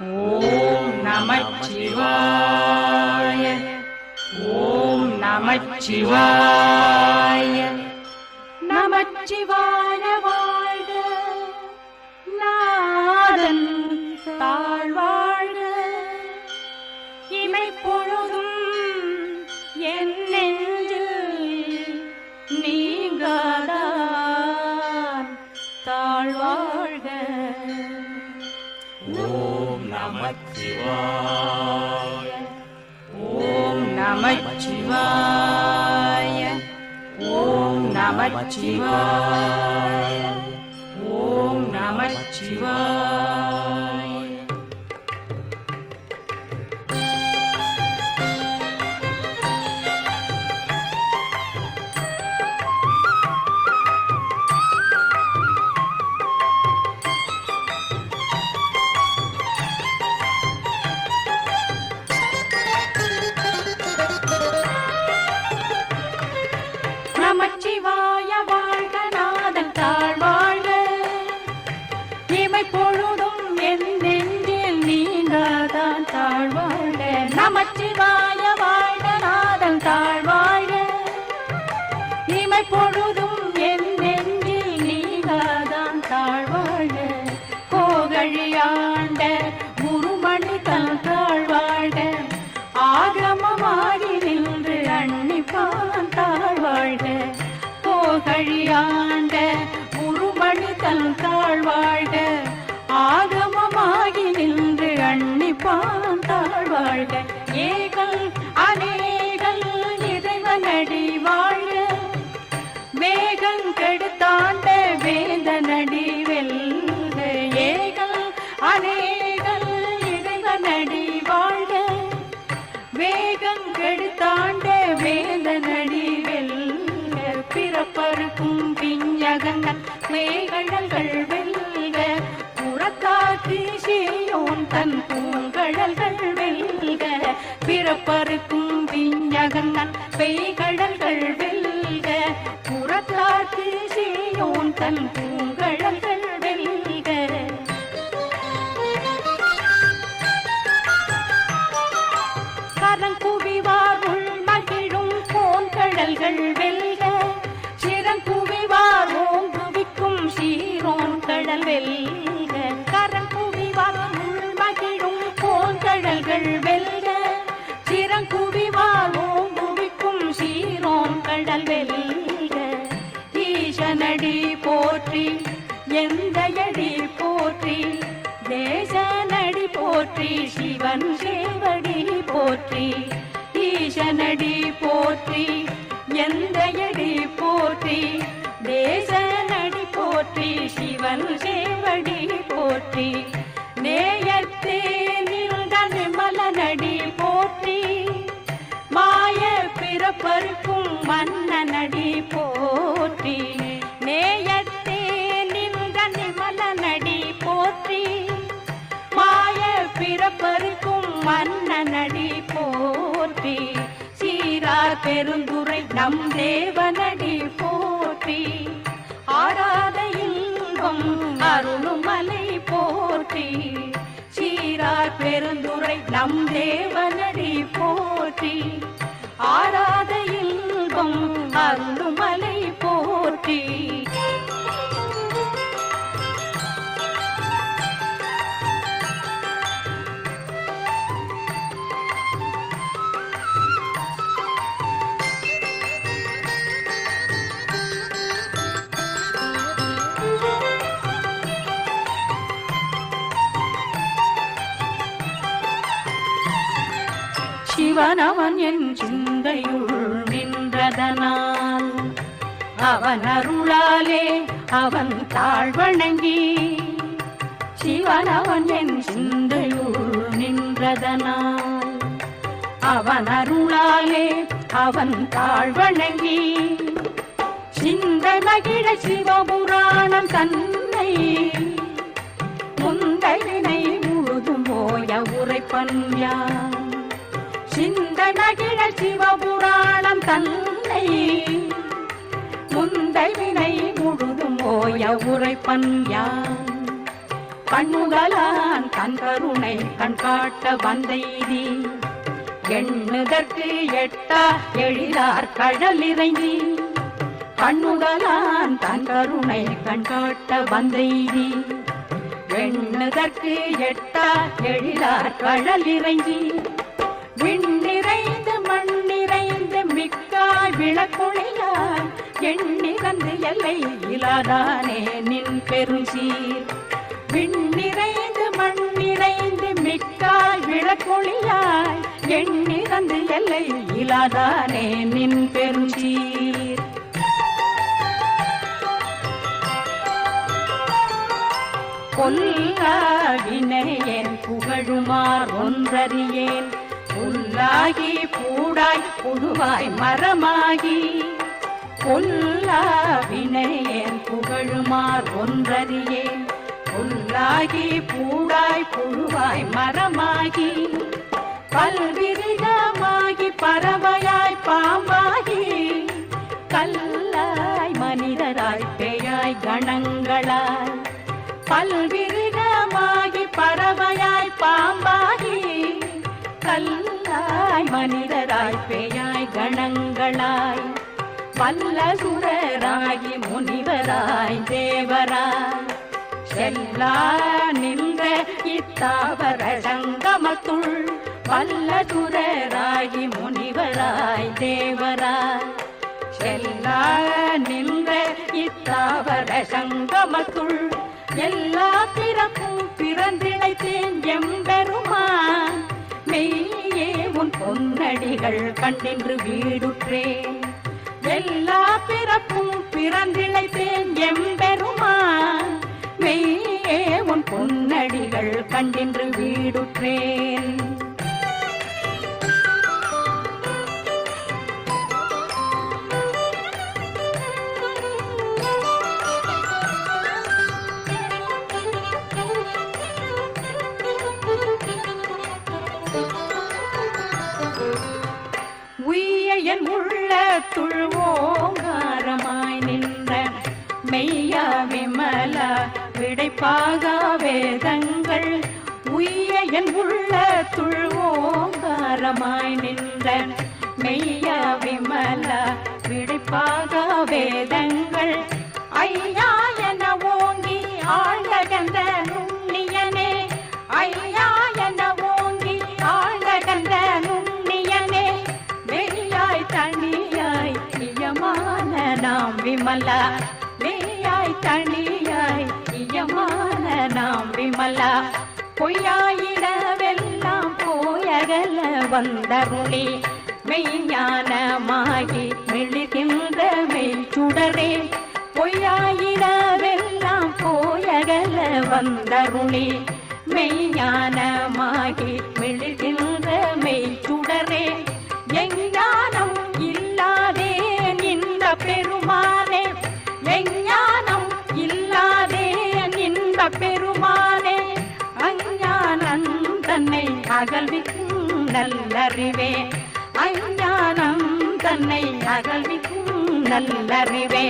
ஓம் நமச்சிவாய ஓம் நமச்சிவாய நமச்சிவாய வாழ்க நாதன் தாழ்வாழ்க இமை பொழுதும் என் நெஞ்சில் நீங்காதான் தாழ்வாழ்க ஓம் நமச்சிவாய ஓம் நமச்சிவாய ஓம் நமச்சிவாய ஓம் நமச்சிவாய நமச்சிவாய வாழ்க நாதன் தாழ்வாழ்க இமை பொழுதும் என் நெஞ்சில் நீங்காதான் தாழ்வாழ்க நமச்சிவாய வாழ்க நாதன் தாழ்வாழ்க இமை பொழுதும் என் நெஞ்சில் நீங்காதான் தாழ்வாழ்க கோகழியாண்ட குருமணி தன் தாழ்வாழ்க ஆகமமாகி நின்று அன்னிப்பான் தாழ்வாழ்க கோகழியாண்ட குருமணி தன் தாழ்வாழ்க ஆகமமாகி நின்று அன்னிப்பான் தாழ்வாழ்க ஏகல் அநேகல் இறைவனடி வாழ்க வேகம் கெடுத்தாண்ட வேந்தனடி வெல்க ஏகல் அநேகல் இறைவனடி வாழ்க வேகம் கெடுத்தாண்ட வேந்தனடி வெல்க பிறப்பருக்கும் பிஞ்சகங்கள் மேகடல்கள் வெல்க புறத்தாக்கு செய்யோன் தன் பூங்கடல்கள் வெல்க பிறப்பருக்கும் பிஞ்சகங்கள் பெய்கடல்கள் வெல்க புறத்தாக்கு செய்யோன் தன் பூங்கடல்கள் வெல்க கரங்குவிவார் உள் மகிழும் போன்கடல்கள் வெல்க சிறங்குவிவார் ஓங்குவிக்கும் சீரோன் கடல் வெல்க கரங்குவிவார் உள் மகிழும் போன்கடல்கள் வெல்க சிறங்குவிவார் ஓங்குவிக்கும் சீரோன் கடல் வெல்க ஈசனடி போற்றி எந்தையடி போற்றி தேசனடி போற்றி சிவன் சேவடி போற்றி ஈசனடி போற்றி எந்தையடி போற்றி தேசனடி போற்றி சிவன் சேவடி போற்றி நேயத்தே நின்ற நிமலனடி போற்றி மாய பிறப்பருக்கும் மன்னனடி போற்றி நேயத்தே நின்ற நிமலனடி போற்றி மாய பிறப்பருக்கும் மன்னனடி போற்றி சீரார் பெருந்துரை நம் தேவனடி போற்றி ஆராத இன்பம் அருளுமலை போற்றி சீரார் பெருந்துரை நம் தேவனடி போற்றி ஆராத இன்பம் அருளுமலை போற்றி சிவனவன் என் சிந்தையுள் நின்றதனால் அவன் அருளாலே அவன் தாழ்வணங்கி சிவனவன் என் சிந்தையுள் நின்றதனால் அவன் அருளாலே அவன் தாழ்வணங்கி சிந்தை மகிழ சிவபுராணம் தன்னை முந்தைவினை முழுதும் ஓய உரைப்பன் யான் சிந்தனகிழ சிவபுராணம் தன்னை முந்தை வினை முழுதும் ஓய உரைப்பன் யான் கண்ணுகளான் தன் கருணை கண்காட்ட வந்தெய்தி எண்ணுதற்கு எட்டா எழிலார் கடல் இறைந்தி கண்ணுகளான் தன் கருணை கண்காட்ட வந்தெய்தி எண்ணுதற்கு எட்டா எழிலார் கடல் இறைஞ்சி விண்ணிறைந்து மண்ணிறைந்து மிக்காய் விளக்கொழியாய் எண்ணிறந்து எல்லை இலாதானே நின் பெருசீர் விண்ணிறைந்து மண்ணிறைந்து மிக்காய் விளக்கொழியாய் எண்ணிறந்து எல்லை இலாதானே நின் பெருசீர் பொல்லாவினையேன் புகழுமார் ஒன்றறியேன் புல்லாகி பூடாய் புழுவாய் மரமாகி பொல்லாவினையேன் புகழுமார் ஒன்றறியேன் புல்லாகி பூடாய் புழுவாய் மரமாகி பல்விருகமாகி பறவையாய் பாம்பாகி கல்லாய் மனிதராய் பேயாய் கணங்களாய் பல்விருகமாகி பறவையாய் பாம்பாகி கல்லாய் மனிதராய் பேயாய் கணங்களாய் வல்ல சுரராகி முனிவராய் தேவராய் செல்லா நின்ற இத்தாவர சங்கமத்துள் வல்ல சுரராகி முனிவராய் தேவராய் செல்லா நின்ற இத்தாவர சங்கமத்துள் எல்லா பிறப்பும் பிறந்திழைத்தேன் எம்பெருமான் மெய்யே உன் பொன்னடிகள் கண்டின்று வீடுற்றேன் எல்லா பிறப்பும் பிறந்திழைத்தேன் எம்பெருமான் மெய்யே உன் பொன்னடிகள் கண்டின்று வீடுற்றேன் உய்ய என் உள்ள துழ்வோங்காரமாய் நின்ற மெய்யா விமல விடைப்பாக வேதங்கள் உய்ய என் உள்ள துழ்வோங்காரமாய் நின்ற மெய்யா விமல விடைப்பாக வேதங்கள் ஐயா என ஓங்கி ஆழ்ந்தகந்த நுண்ணியனே ஐயா என ஓங்கி ஆழ்ந்தகந்த நுண்ணியனே வெறியாய் தனியாய் இயமான நாம் விமலா வெறியாய் தனியாய் இயமான நாம் விமலா பொய்யாயிடவெல்லாம் போயகல வந்தருளி மெய்ஞானமாகி மெழுகின்ற மெய்ச்சுடரே பொய்யாயிடவெல்லாம் போயகல வந்தருளி மெய்ஞானமாகி மெழுகின்ற மெய்ச்சுடரே எஞ்ஞானம் இல்லாதே இந்த பெருமானே எஞ்ஞானம் இல்லாதே இந்த பெருமானே அஞ்ஞானம் தன்னை அகழ்விக்கும் நல்லறிவே அஞ்ஞானம் தன்னை அகழ்விக்கும் நல்லறிவே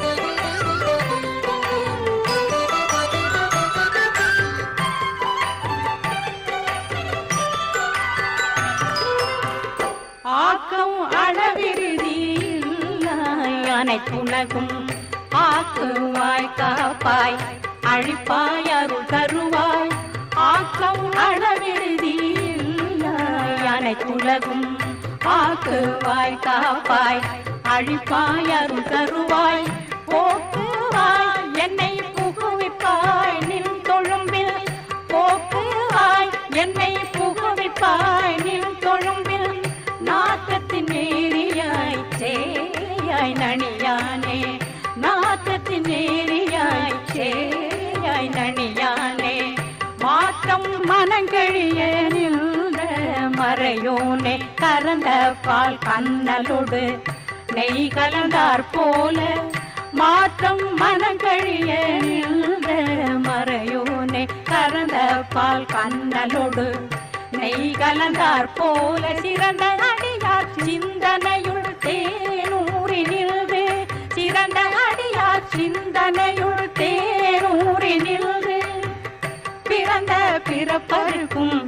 ஆக்கம் அளவிருதியில்லாய் அனைத்துலகும் ஆக்குவாய் காப்பாய் அழிப்பாய் அருள் தருவாய் ஆக்கம் அளவிருதியில்லாய் அனைத்துலகும் ஆக்குவாய் காப்பாய் அழிப்பாய் அருள் தருவாய் போக்குவாய் என்னை புகுவிப்பாய் நின் தொழும்பில் போக்குவாய் என்னை புகுவிப்பாய் நின் தொழும்பில் நாட்டத்தின் நேரியாய் சேயாய் நணியானே நாட்டத்தின் நேரியாய் சேயாய் நணியானே மாற்றம் மனங்கழிய நின்ற மறையோனே கறந்த பால் கண்ணலோடு நெய் கலந்தார் போல மாற்றம் மனங்கழிய நின்ற மறையோனே கறந்த பால் கண்ணலோடு நெய் கலந்தார் போல சிறந்த அடியார் சிந்தனையுள் தேனூறி நின்று சிறந்த அடியார் சிந்தனையுள் தேனூறி நின்று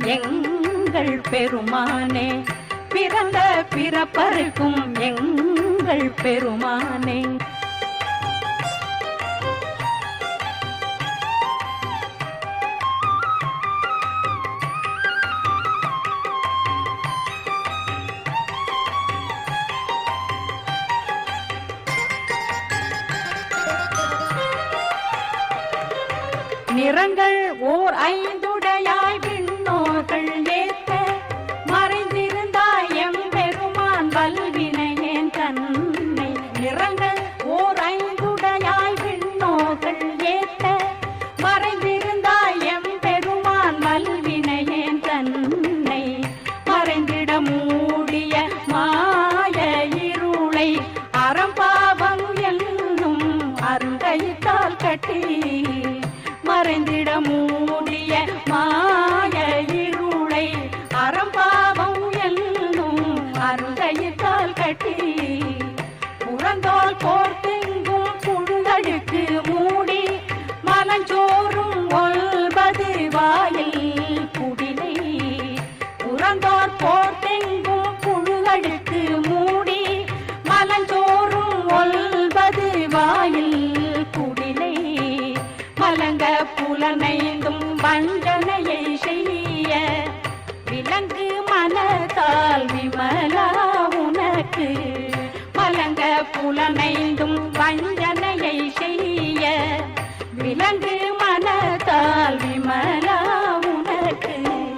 எங்கள் பெருமானே பிறந்த பிறப்பருக்கும் எங்கள் பெருமானே நிறங்கள் ஓர் ஐந்துடையாய் விண்ணோர்கள் ஏத்த மறைந்திருந்தாய் எம் பெருமான் வல்வினையேன் தன்னை நிறங்கள் ஓர் ஐந்துடையாய் விண்ணோர்கள் ஏத்த மறைந்திருந்தாய் எம் பெருமான் வல்வினையேன் தன்னை மறைந்திட மூடிய மாய இருளை அறம்பாவம் என்னும் அருங்கைத்தால் கட்டி மறைந்திட மூடிய மாய இருளை அறம்பாவம் என்னும் அருங்கைத்தால் கட்டி புறந்தோல் போர்த்தெங்கும் புழுதடுக்கு மூடி மலஞ்சோறும் ஒல்பது வாயில் குடிலை புறந்தோர் போர்த்தெங்கும் புழுதடுக்கு மூடி மலஞ்சோறும் ஒல்பது வாயில் குடிலை மலங்க புலனைந்தும் வஞ்சனையை செய்ய விலங்கு மனத்தால் விமலா உனக்கு மலங்க புலனைந்தும் வஞ்சனையை செய்ய விலங்கு மனத்தால் விமலா உனக்கு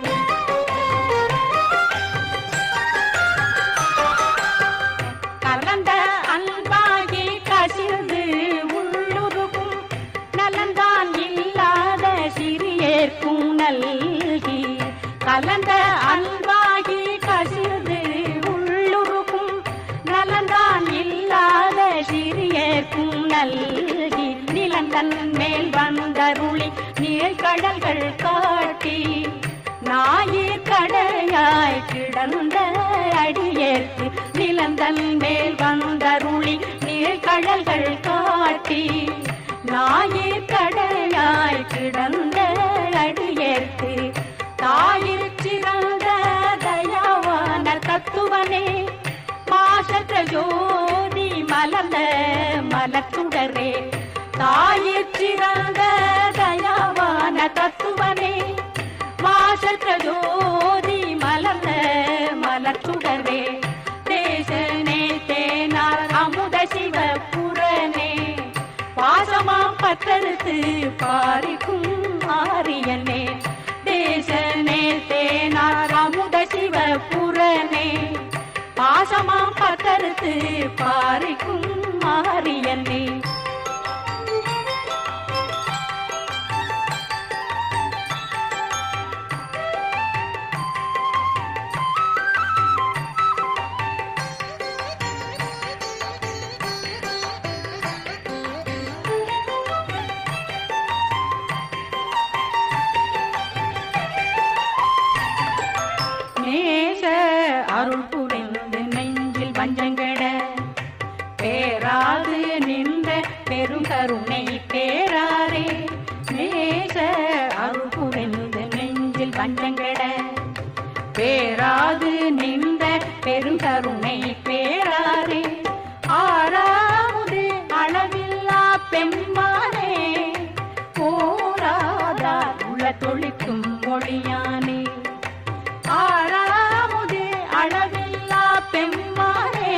கலந்த அன்பாகி கசிந்து உள்ளுருகும் நலந்தான் இல்லாத சிறியேற்கும் நல்கி கலந்த அன்பாகி கசிந்து உள்ளுருகும் நலந்தான் இல்லாத சிறியேற்கும் நல்கி நிலந்தன் மேல் வந்தருளி நீழ்கடல்கள் காட்டி ஞாயிற் கடையாய் கிடந்த அடியேற்கு நிலந்தன் மேல் வந்தருளி நீழ்கடல்கள் காட்டி ஞாயிற் கடையாய் கிடந்த அடியேற்கு தாயிற் சிறந்த தயாவான தத்துவனே மாசற்ற ஜோதி மலர்ந்த மலச்சுடரே தாயிற் சிறந்த தயாவான தத்துவனே மாசற்ற ஜோதி மலர்ந்த மலச்சுடரே தேசனே தேனார் அமுத சிவ புறனே பாசமாம் பத்தெடுத்து பாரிக்கும் ஆரியனே தேசனே தேனார் அமுத சிவ புறனே பாசமாம் பத்தெடுத்து பாரிக்கும் ஆரியனே நேச அருள் புரிந்து நெஞ்சில் வஞ்சங்கட பேராது நின்ற பெருங்கருணை பேராரே நேச அருள் புரிந்து நெஞ்சில் வஞ்சங்கட பேராது நின்ற பெருங்கருணை பேராரே ஆறாவது அளவில்லா பெம்மானே போராதார் உள்ள தொழிக்கும் மொழியானே ஆறாமுதே அளவில்லா பெம்மானே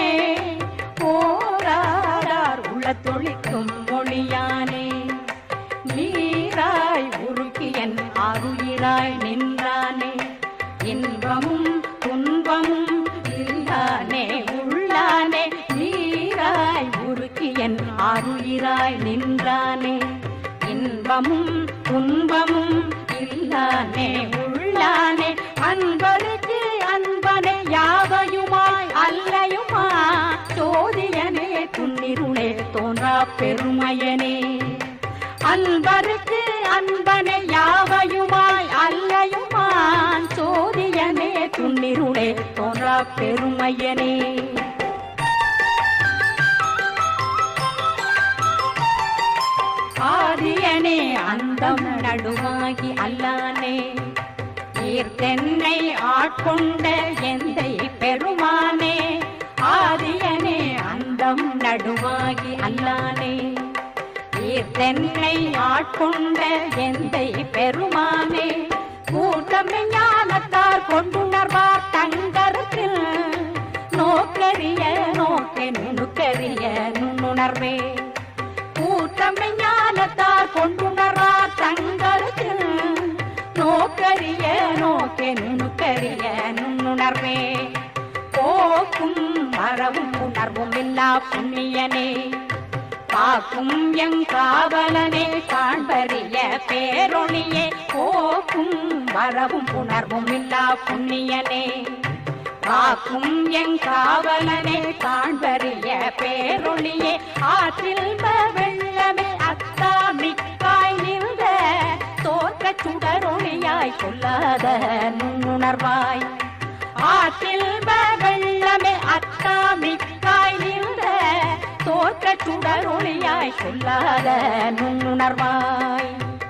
போராடார் உள்ள தொழிக்கும் மொழியானே நீராய் உருக்கியன் அருயிராய் நின்றானே இன்பமும் துன்பமும் இல்லானே உள்ளானே நீராய் உருக்கியன் அருயிராய் நின்றானே இன்பமும் துன்பமும் இல்லானே உள்ளானே அன்பருக்கு அன்பனே யாவையுமாய் அல்லையுமா சோதியனே துன்னிருளே தோன்றா பெருமையனே அன்பருக்கு அன்பனே யாவையுமாய் அல்லையுமான் சோதியனே துன்னிருளே தோன்றா பெருமையனே ஆதியனே அந்தம் நடுவாகி அல்லானே ஈர்த்தென்னை ஆட்கொண்ட எந்தை பெருமானே ஆதியனே அந்தம் நடுவாகி அல்லானே ஈர்த்தென்னை ஆட்கொண்ட எந்தை பெருமானே கூட்டமை ஞானத்தார் கொண்டுணர்வார் தங்கரத்தில் நோக்கரிய நோக்கே நுணுக்கரிய நுண்ணுணர்வே கூட்டமை ஞானத்தார் கொண்டுணர்வார் தங்கரத்தில் நோக்கரிய நோக்கே நுணுக்கரிய நுண்ணுணர்வே போக்கும் மரவும் உணர்வும் இல்லா புண்ணியனே காக்கும் எங்காவலனே காண்பறிய பேரொழியே போக்கும் வரவும் உணர்வும் இல்லா புண்ணியனே காக்கும் எங்காவலனே காண்பறிய பேரொழியே ஆற்றில் வெள்ளமே அத்தா மிக்காய் நின்ற தோற்ற சுடரொழியாய் சொல்லாத நுண்ணுணர்வாய் ஆற்றில் வெள்ளமே அத்தா மிக்காய் நின்ற தோற்ற சுடரொழியாய் சொல்லாத நுண்ணுணர்வாய்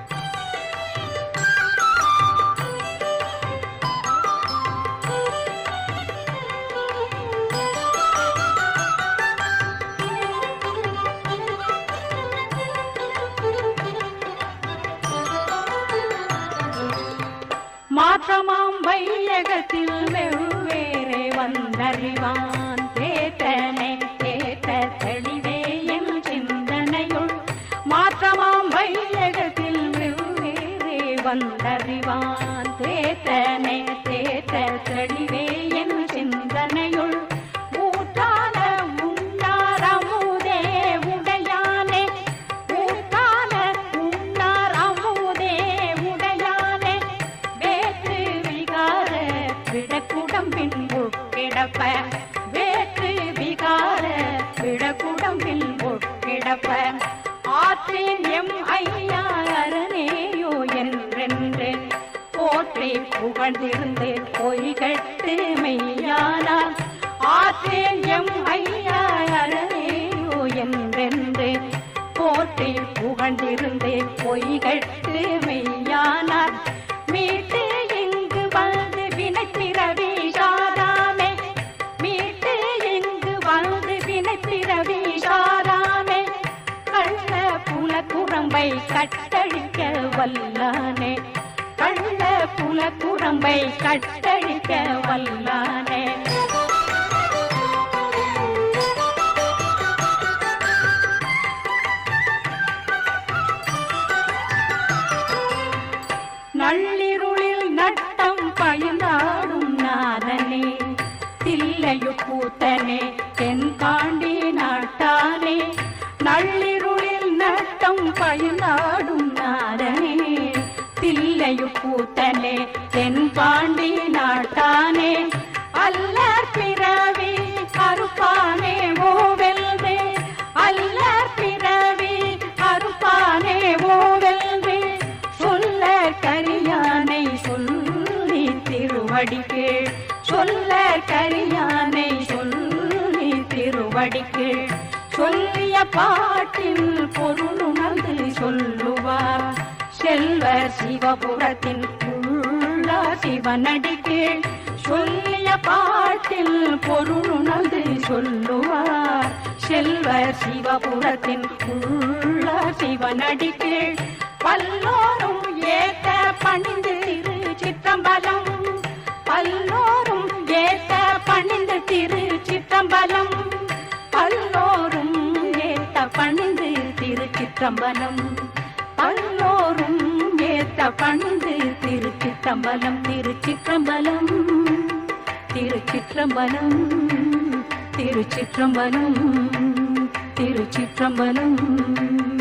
மாற்றமாம் வையகத்தில் வெவ்வேறே வந்தறிவான் தேத்தனை தேத்த தெளிவே என் சிந்தனையுள் மாற்றமாம் வையகத்தில் வெவ்வேறே வந்தறிவான் தேத்தனை தேத்த தெளிவே என் சிந்தனையுள் ஊற்றான உண்ணார் அமுதே உடையானே ஊற்றான உண்ணார் அமுதே உடையானே வேற்று விகார விடக்குடம்பின் உட்கிடப்ப வேற்று விகார விடக்குடம்பின் உட்கிடப்ப ஆற்றின் எம் ஐயா அரணேயோ என்றென்று போற்றி புகழ்ந்திருந்து பொய்கட்டு மெய்யானால் ஆற்றின் எம் ஐயா அரணேயோ என்றென்று போற்றி புகழ்ந்திருந்து பொய்கட்டு மெய்யானார் மீட்டு இங்கு வந்து வினை பிறவி சாராமே மீட்டு இங்கு வந்து வினை பிறவி சாராமே கள்ள புல குரம்பை கட்டழிக்க வல்லானே கள்ள புல குரம்பை கட்டழிக்க வல்லானே நள்ளிருளில் நட்டம் பயந்தாடும் நாதனே தில்லையு கூத்தனே தென்காண்டி நாட்டானே நள்ளிருளில் நட்டம் பயந்தாடும் நாதனே தில்லையு கூத்தனே தென்பாண்டி நாட்டானே அல்லற் பிறவி கருப்பானே ஓவெல்வே அல்லற் பிறவி கருப்பானே ஓவெல்வே சொல்ல கரியானை சொல்லி திருவடிக்கு சொல்ல கரியானை சொல்லி திருவடிக்கு சொல்லிய பாட்டில் பொருளுணர்ந்து சொல்லுவார் செல்வர் சிவபுரத்தின் உள்ள சிவனடிக்கு சொல்லிய பாட்டில் பொருளுணர்ந்து சொல்லுவார் செல்வர் சிவபுரத்தின் உள்ள சிவனடிக்கு பல்லோரும் ஏத்த பணிந்து திரு சிற்றம்பலம் பல்லோரும் ஏத்த பணிந்து திரு சிற்றம்பலம் பல்லோரும் ஏத்த பணிந்து திரு சிற்றம்பலம் பல்லோரும் ஏத்த பணிந்து திரு சிற்றம்பலம் திருச்சிற்றம்பலம் திருச்சிற்றம்பலம் திருச்சிற்றம்பலம் திருச்சிற்றம்பலம்